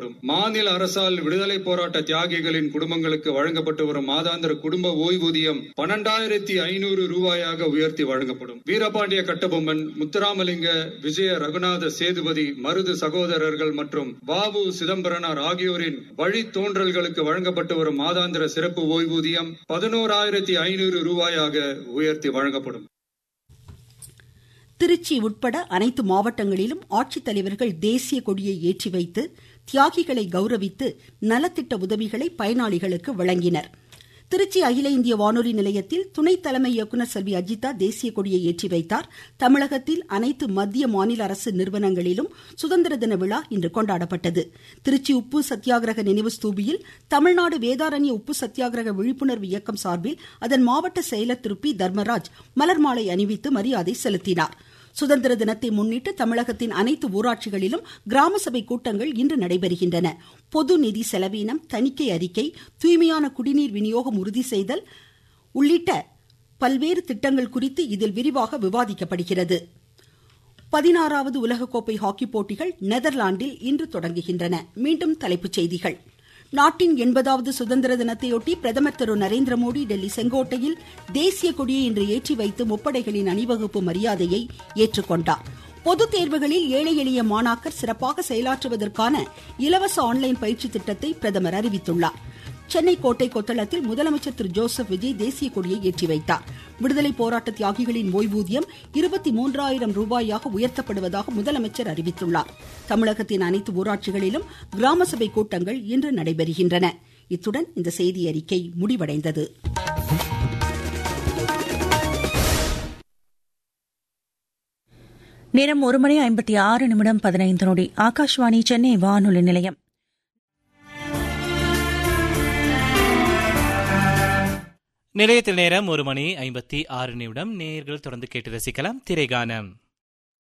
வழங்கப்படும் மாநில அரசால் விடுதலை போராட்ட தியாகிகளின் குடும்பங்களுக்கு வழங்கப்பட்டு வரும் மாதாந்திர குடும்ப ஓய்வூதியம் பன்னெண்டாயிரத்தி ஐநூறு ரூபாயாக உயர்த்தி வழங்கப்படும் வீரபாண்டிய கட்டபொம்மன் முத்துராமலிங்க விஜய ரகுநாத சேதுபதி மருது சகோதரர்கள் மற்றும் வாவு சிதம்பரனார் ஆகியோரின் வழித்தோன்றல்களுக்கு வழங்கப்பட்டு வரும் மாதாந்திர சிறப்பு ஓய்வூதியம் பதினோராயிரத்தி ஐநூறு ரூபாயாக உயர்த்தி வழங்கப்படும் திருச்சி உட்பட அனைத்து மாவட்டங்களிலும் ஆட்சித்தலைவர்கள் தேசிய கொடியை ஏற்றி வைத்து தியாகிகளை கௌரவித்து நலத்திட்ட உதவிகளை பயனாளிகளுக்கு வழங்கினர் திருச்சி அகில இந்திய வானொலி நிலையத்தில் துணை தலைமை இயக்குநர் செல்வி அஜிதா தேசிய கொடியை ஏற்றி வைத்தார் தமிழகத்தில் அனைத்து மத்திய மாநில அரசு நிறுவனங்களிலும் சுதந்திர தின விழா இன்று கொண்டாடப்பட்டது திருச்சி உப்பு சத்தியாகிரக நினைவு ஸ்தூபியில் தமிழ்நாடு வேதாரண்ய உப்பு சத்தியாகிரக விழிப்புணர்வு இயக்கம் சார்பில் அதன் மாவட்ட செயலர் திரு பி தர்மராஜ் மலர் மாலை அணிவித்து மரியாதை செலுத்தினார் சுதந்திர தினத்தை முன்னிட்டு தமிழகத்தின் அனைத்து ஊராட்சிகளிலும் கிராம சபை கூட்டங்கள் இன்று நடைபெறுகின்றன பொது நிதி செலவீனம் தணிக்கை அறிக்கை தூய்மையான குடிநீர் விநியோகம் உறுதி செய்தல் உள்ளிட்ட பல்வேறு திட்டங்கள் குறித்து இதில் விரிவாக விவாதிக்கப்படுகிறது பதினாறாவது உலகக்கோப்பை ஹாக்கி போட்டிகள் நெதர்லாந்தில் இன்று தொடங்குகின்றன மீண்டும் தலைப்புச் செய்திகள் நாட்டின் எண்பதாவது சுதந்திர தினத்தையொட்டி பிரதமர் திரு நரேந்திர மோடி டெல்லி செங்கோட்டையில் தேசிய கொடியை இன்று ஏற்றி வைத்து முப்படைகளின் அணிவகுப்பு மரியாதையை ஏற்றுக்கொண்டார் பொதுத் தேர்வுகளில் ஏழை எளிய மாணாக்கர் சிறப்பாக செயலாற்றுவதற்கான இலவச ஆன்லைன் பயிற்சி திட்டத்தை பிரதமர் அறிவித்துள்ளார் சென்னை கோட்டை கொத்தளத்தில் முதலமைச்சர் திரு ஜோசப் விஜய் தேசிய கொடியை ஏற்றி வைத்தார் விடுதலை போராட்ட தியாகிகளின் ஓய்வூதியம் இருபத்தி மூன்றாயிரம் ரூபாயாக உயர்த்தப்படுவதாக முதலமைச்சர் அறிவித்துள்ளார் தமிழகத்தின் அனைத்து ஊராட்சிகளிலும் கிராம சபை கூட்டங்கள் இன்று நடைபெறுகின்றன இத்துடன் இந்த செய்தி அறிக்கை முடிவடைந்தது நேரம் ஒரு மணி ஐம்பத்தி ஆறு நிமிடம் பதினைந்து நொடி ஆகாஷ்வாணி சென்னை வானொலி நிலையம் நிலையத்தில் நேரம் ஒரு மணி ஐம்பத்தி ஆறு நிமிடம் நேர்கள் தொடர்ந்து கேட்டு ரசிக்கலாம் திரைகானம்